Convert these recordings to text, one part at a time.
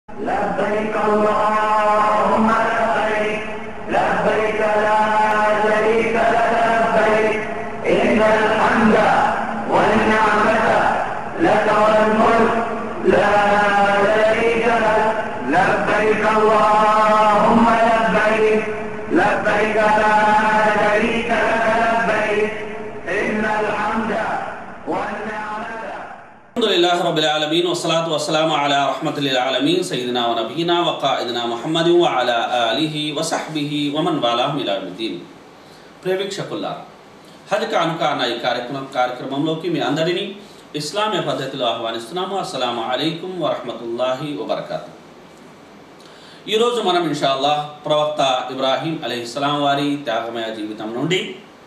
لبيك اللهم لبيك لبيك لا شريك لك لبيك إن الحمد والنعمة لك والملك لا شريك لك لبيك اللهم لبيك لبيك لا شريك لك لبيك إن الحمد والنعمة الحمد لله رب العالمين والصلاة والسلام على رحمة للعالمين سيدنا ونبينا وقائدنا محمد وعلى آله وصحبه ومن والاه إلى يوم الدين ప్రేవీక్షకుల్లారా హజ్ కానుక అన్న ఈ కార్యక్రమం కార్యక్రమంలోకి మీ అందరినీ ఇస్లామీయ పద్ధతిలో ఆహ్వానిస్తున్నాము అస్సలాము అలైకుం వరహమతుల్లాహి వబర్కాతు ఈరోజు మనం ఇన్షాల్లా ప్రవక్త ఇబ్రాహీం అలీస్లాం వారి త్యాగమయ జీవితం నుండి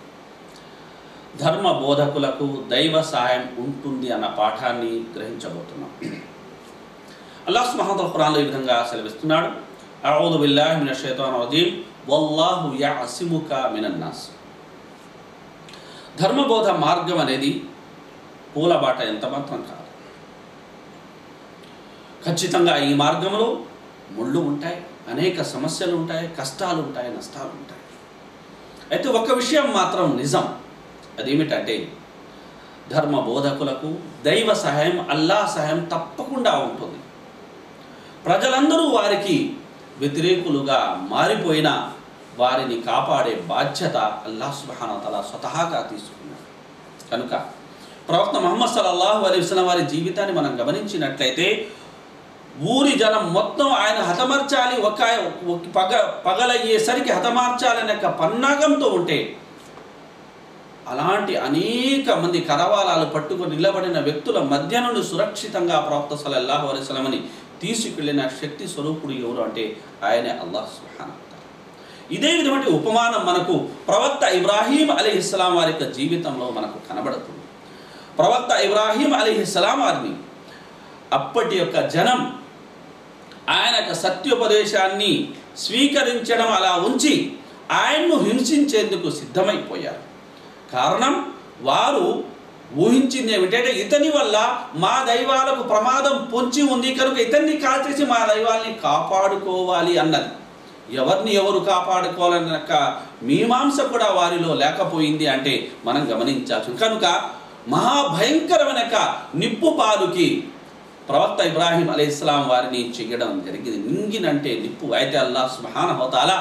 ధర్మ బోధకులకు దైవ సహాయం ఉంటుంది అన్న పాఠాన్ని గ్రహించబోతున్నాం అల్లాహ్ సుబ్హానహు ఖురాన్లో ఈ విధంగా సెలవిస్తున్నాడు అఊదు బిల్లాహి మినష్ షైతానిర్ రజీం వల్లాహు యఅసిముక మినన్ నాస్ ధర్మబోధ మార్గం అనేది పూలబాట ఎంత మాత్రం కాదు ఖచ్చితంగా ఈ మార్గంలో ముళ్ళు ఉంటాయి అనేక సమస్యలు ఉంటాయి కష్టాలు ఉంటాయి నష్టాలు ఉంటాయి అయితే ఒక విషయం మాత్రం నిజం అదేమిటంటే ధర్మ బోధకులకు దైవ సహాయం అల్లా సహాయం తప్పకుండా ఉంటుంది ప్రజలందరూ వారికి వ్యతిరేకులుగా మారిపోయిన వారిని కాపాడే బాధ్యత అల్లా సుబానతల స్వతహాగా తీసుకున్నాడు కనుక ప్రవక్త మహమ్మద్ సల్లల్లాహు అలైహి వసల్లం వారి జీవితాన్ని మనం గమనించినట్లయితే ఊరి జనం మొత్తం ఆయన హతమర్చాలి ఒక ఒక పగ పగలయ్యేసరికి హతమార్చాలనే ఒక పన్నాగంతో ఉంటే అలాంటి అనేక మంది కరవాలాలు పట్టుకొని నిలబడిన వ్యక్తుల మధ్య నుండి సురక్షితంగా ప్రవక్త సలల్లాహు అలైస్లమని తీసుకెళ్లిన శక్తి స్వరూపుడు ఎవరు అంటే ఆయనే అల్లాహ్ సుహాన్ ఇదే విధమైన ఉపమానం మనకు ప్రవక్త ఇబ్రాహీం అలీ ఇస్లాం వారి యొక్క జీవితంలో మనకు కనబడుతుంది ప్రవక్త ఇబ్రాహీం అలీ ఇస్లాం వారిని అప్పటి యొక్క జనం ఆయన యొక్క సత్యోపదేశాన్ని స్వీకరించడం అలా ఉంచి ఆయన్ను హింసించేందుకు సిద్ధమైపోయారు కారణం వారు ఊహించింది ఏమిటంటే ఇతని వల్ల మా దైవాలకు ప్రమాదం పొంచి ఉంది కనుక ఇతన్ని కాల్చేసి మా దైవాల్ని కాపాడుకోవాలి అన్నది ఎవరిని ఎవరు కాపాడుకోవాలన్న యొక్క మీమాంస కూడా వారిలో లేకపోయింది అంటే మనం గమనించాల్సి కనుక మహాభయంకరమైన యొక్క నిప్పు పాలుకి ప్రవక్త ఇబ్రాహీం అలీ ఇస్లాం వారిని చెయ్యడం జరిగింది నింగినంటే నిప్పు అయితే అల్లాహ్ సుహాన హోతాలా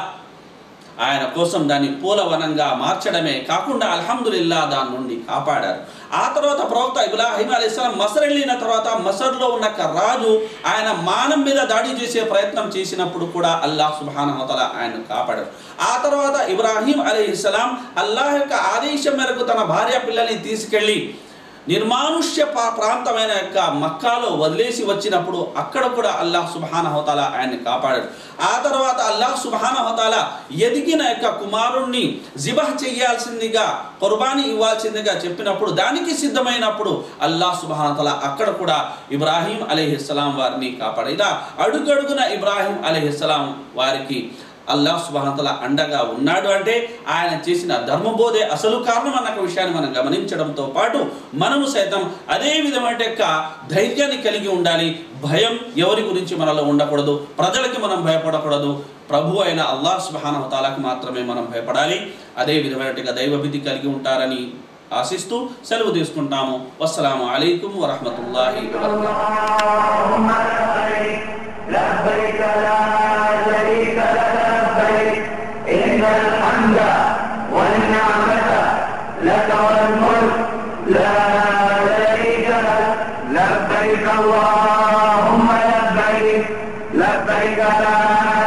ఆయన కోసం దాన్ని పూలవనంగా మార్చడమే కాకుండా అల్హమ్దుల్లా దాని నుండి కాపాడారు ఆ తర్వాత ప్రవక్త ఇబ్రాహిం అలీస్లాం మసర్ వెళ్ళిన తర్వాత మసర్లో ఉన్న ఒక రాజు ఆయన మానం మీద దాడి చేసే ప్రయత్నం చేసినప్పుడు కూడా అల్లాహ్ సుబానహతల ఆయన కాపాడారు ఆ తర్వాత ఇబ్రాహీం అలీ ఇస్లాం అల్లాహ్ యొక్క ఆదేశం మేరకు తన భార్య పిల్లల్ని తీసుకెళ్ళి నిర్మానుష్య ప్రాంతమైన యొక్క మక్కాలో వదిలేసి వచ్చినప్పుడు అక్కడ కూడా అల్లాహ్ సుబాన హోతాల ఆయన్ని కాపాడాడు ఆ తర్వాత అల్లాహ్ సుబాన హోతాల ఎదిగిన యొక్క కుమారుణ్ణి జిబహ్ చెయ్యాల్సిందిగా కుర్బానీ ఇవ్వాల్సిందిగా చెప్పినప్పుడు దానికి సిద్ధమైనప్పుడు అల్లాహ్ సుబానతల అక్కడ కూడా ఇబ్రాహీం అలీహిస్సలాం వారిని కాపాడు ఇలా అడుగడుగున ఇబ్రాహీం అలీహిస్సలాం వారికి అల్లాహ్ సుబానతల అండగా ఉన్నాడు అంటే ఆయన చేసిన ధర్మబోధే అసలు కారణం అన్న విషయాన్ని మనం గమనించడంతో పాటు మనము సైతం అదే విధమైన యొక్క ధైర్యాన్ని కలిగి ఉండాలి భయం ఎవరి గురించి మనలో ఉండకూడదు ప్రజలకి మనం భయపడకూడదు ప్రభు అయిన అల్లాహ్ సుబానవతాలకు మాత్రమే మనం భయపడాలి అదే విధమైన దైవవిధి కలిగి ఉంటారని ఆశిస్తూ సెలవు తీసుకుంటాము వస్సలాము అలైకుం వరహమతుల్లాహి اللهم لبيك لبيك لا شريك لك لبيك إن الحمد والنعمة لك والملك لا شريك لك لبيك اللهم لبيك لبيك لا